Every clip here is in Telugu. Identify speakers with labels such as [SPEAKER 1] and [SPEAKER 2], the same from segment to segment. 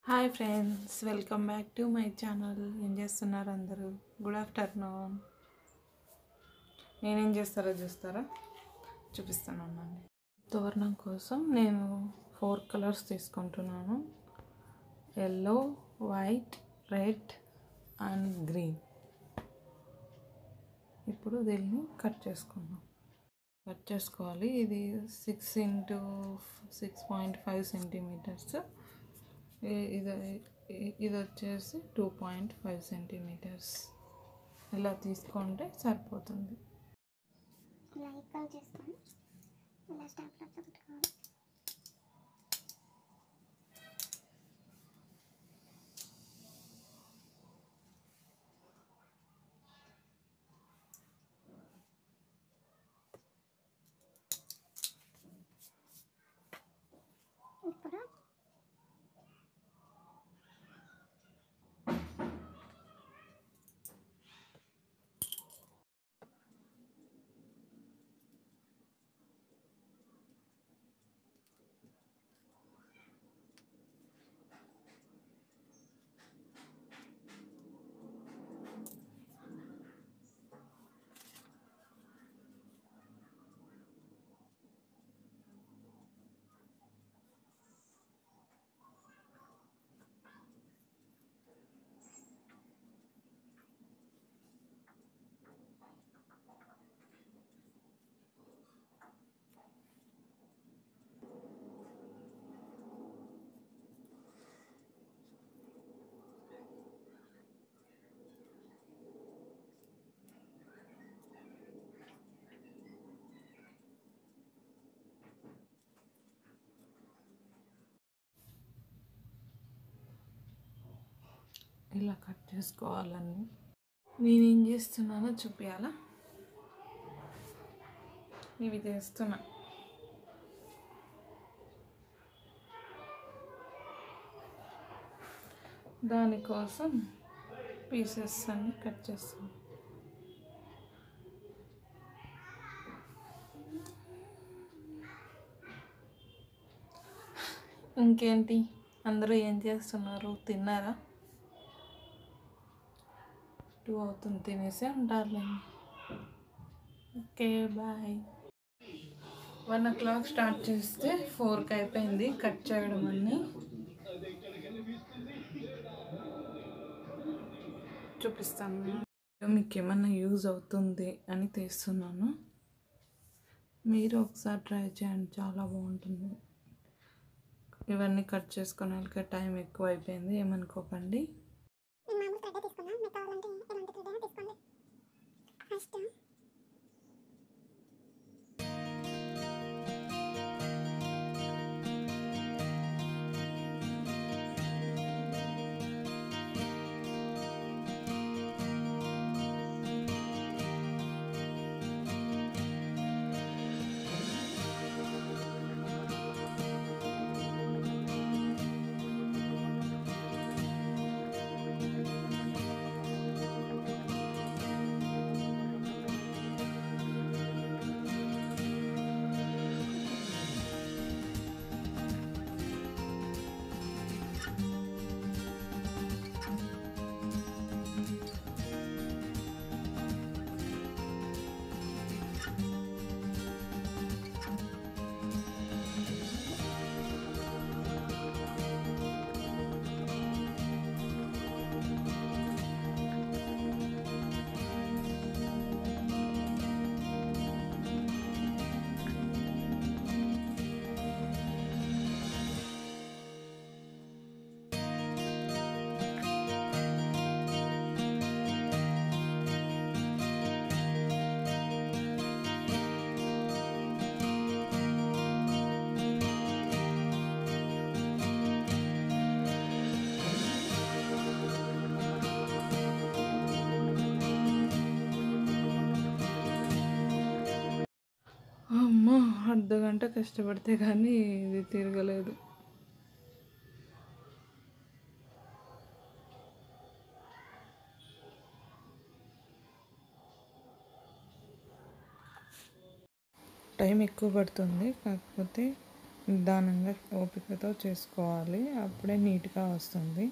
[SPEAKER 1] hi friends welcome back to my channel ఏం చేస్తున్నారు అందరూ గుడ్ ఆఫ్టర్నూన్ నేనేం చేస్తారో చూస్తారా చూపిస్తాను అండి తోరణం కోసం నేను ఫోర్ కలర్స్ తీసుకుంటున్నాను yellow white red and green ఇప్పుడు దీన్ని కట్ చేసుకుందాం కట్ చేసుకోవాలి ఇది six into six point five centimetres ఇది ఇది వచ్చేసి టూ పాయింట్ ఫైవ్ సెంటీమీటర్స్ ఇలా తీసుకుంటే సరిపోతుంది
[SPEAKER 2] ఇలా ఈక్వల్ చేసుకొని ఇలా స్టాప్లర్తో పెట్టుకోవాలి ఇప్పుడు
[SPEAKER 1] ఇలా కట్ చేసుకోవాలని నేనేం చేస్తున్నానో చూపించాలా ఇవి చేస్తున్నా దానికోసం పీసెస్ అన్ని కట్ చేస్తాను ఇంకేంటి అందరూ ఏం చేస్తున్నారు తిన్నారా టూ అవుతుంది తినేసి ఉంటారులే okay bye one o'clock start చేస్తే ఫోర్కి అయిపోయింది కట్ చేయడం అన్నీ చూపిస్తాను మీకు ఏమన్నా యూజ్ అవుతుంది అని తీస్తున్నాను మీరు ఒకసారి ట్రై చేయండి చాలా బాగుంటుంది ఇవన్నీ కట్ చేసుకునే వాళ్ళకి టైం ఎక్కువ అయిపోయింది ఏమనుకోకండి
[SPEAKER 2] నేను మామూలు థ్రెడ్ తీసుకున్నా మీకు కావాలంటే ఎలాంటి థ్రెడ్ అయినా తీసుకోండి ఫస్ట్
[SPEAKER 1] అమ్మో అర్ధ గంట కష్టపడితే కానీ ఇది తిరగలేదు టైం ఎక్కువ పడుతుంది కాకపోతే నిదానంగా ఓపికతో చేసుకోవాలి అప్పుడే నీట్గా వస్తుంది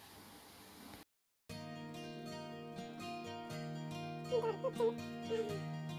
[SPEAKER 2] ఇంతవరకు వచ్చింది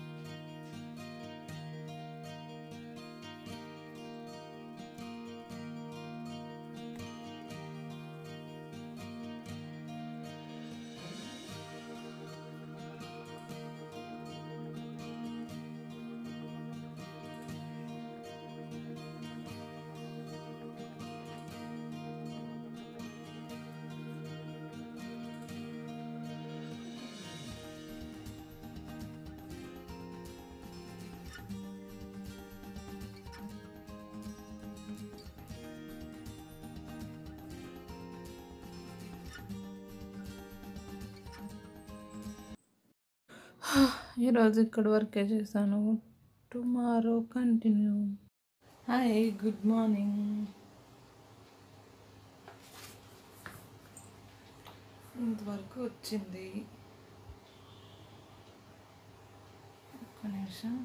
[SPEAKER 1] ఈరోజు ఇక్కడి వరకే చేశాను tomorrow continue hi good morning ఇంతవరకు వచ్చింది ఒక్క నిమిషం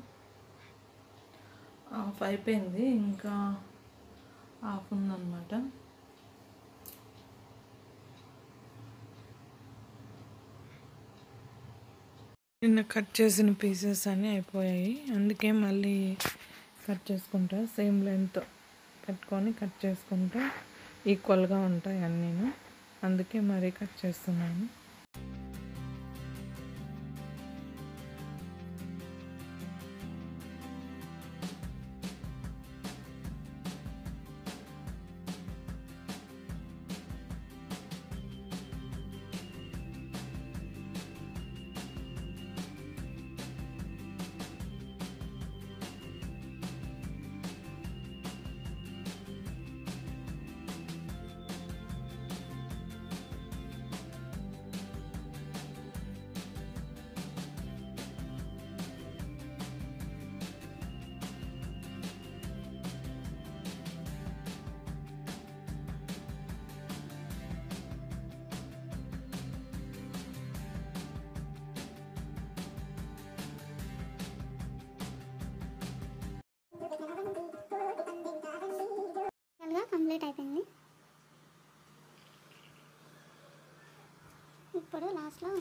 [SPEAKER 1] ఆఫ్ అయిపోయింది ఇంకా ఆఫ్ ఉందన్నమాట నిన్న కట్ చేసిన పీసెస్ అన్నీ అయిపోయాయి అందుకే మళ్ళీ కట్ చేసుకుంటా సేమ్ లెంత్ పెట్టుకొని కట్ చేసుకుంటే ఈక్వల్గా ఉంటాయి అన్నీను అందుకే మరీ కట్ చేస్తున్నాను
[SPEAKER 2] ఫైనల్గా కంప్లీట్ అయిపోయింది ఇప్పుడు లాస్ట్లో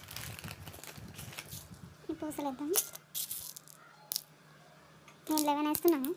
[SPEAKER 2] ఈ పూసలు వేద్దాం నేను లెవెన్ వేస్తున్నాను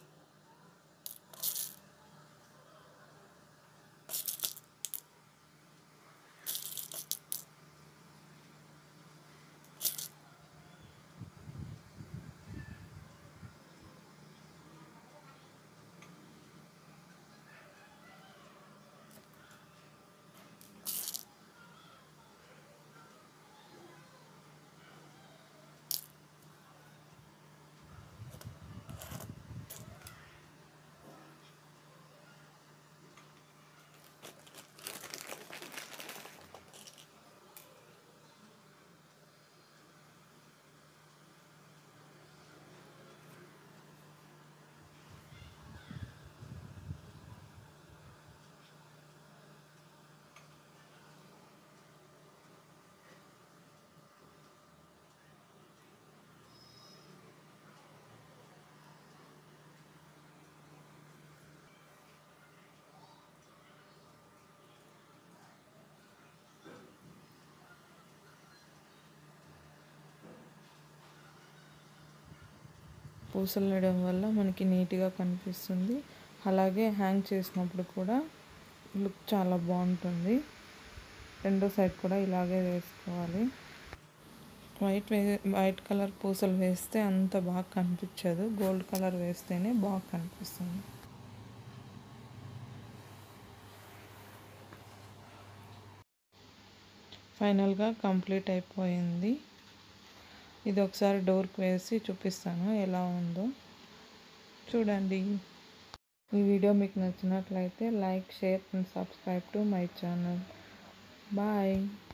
[SPEAKER 1] పూసలు వేయడం వల్ల మనకి నీట్గా కనిపిస్తుంది అలాగే హ్యాంగ్ చేసినప్పుడు కూడా లుక్ చాలా బాగుంటుంది రెండో సైడ్ కూడా ఇలాగే వేసుకోవాలి వైట్ వే వైట్ కలర్ పూసలు వేస్తే అంత బాగా కనిపించదు గోల్డ్ కలర్ వేస్తేనే బాగా కనిపిస్తుంది ఫైనల్గా కంప్లీట్ అయిపోయింది ఇది ఒకసారి డోర్కి వేసి చూపిస్తాను ఎలా ఉందో చూడండి ఈ వీడియో మీకు నచ్చినట్లయితే like share and subscribe to my channel bye